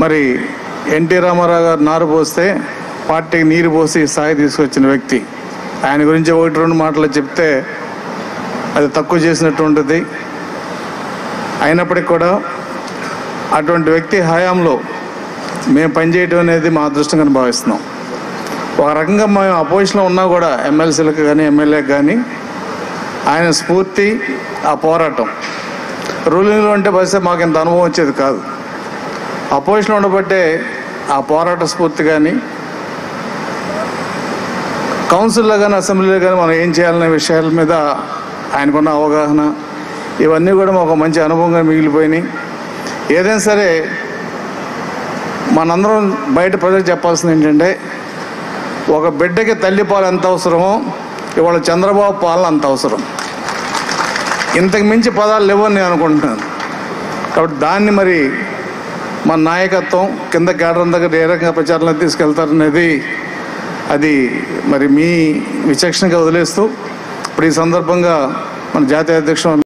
మరి ఎన్టీ రామారావు గారు నారు పోస్తే పార్టీకి నీరు పోసి ఈ స్థాయి తీసుకొచ్చిన వ్యక్తి ఆయన గురించి ఒకటి రెండు మాటలు చెప్తే అది తక్కువ చేసినట్టు ఉంటుంది అయినప్పటికీ కూడా అటువంటి వ్యక్తి హయాంలో మేము పనిచేయడం అనేది మా అదృష్టంగా భావిస్తున్నాం ఒక రకంగా మేము అపోజిషన్లో ఉన్నా కూడా ఎమ్మెల్సీలకు కానీ ఎమ్మెల్యేకి కానీ ఆయన స్ఫూర్తి ఆ పోరాటం రూలింగ్లో ఉంటే బస్తే మాకు ఇంత అనుభవం వచ్చేది కాదు అపోజిషన్లో ఉండబట్టే ఆ పోరాట స్ఫూర్తి కానీ కౌన్సిల్లో కానీ అసెంబ్లీలో కానీ మనం ఏం చేయాలనే విషయాల మీద ఆయనకున్న అవగాహన ఇవన్నీ కూడా మాకు మంచి అనుభవంగా మిగిలిపోయినాయి ఏదైనా సరే మనందరం బయట ప్రజలకు చెప్పాల్సింది ఏంటంటే ఒక బిడ్డకి తల్లి పాలు ఎంత అవసరమో ఇవాళ చంద్రబాబు పాలన అంత అవసరం ఇంతకు మించి పదాలు లేవని నేను అనుకుంటున్నాను కాబట్టి దాన్ని మరి మన నాయకత్వం కింద కేడరం దగ్గర ఏ రకంగా ప్రచారంలో తీసుకెళ్తారనేది అది మరి మీ విచక్షణగా వదిలేస్తూ ఇప్పుడు ఈ సందర్భంగా మన జాతీయ అధ్యక్షుడు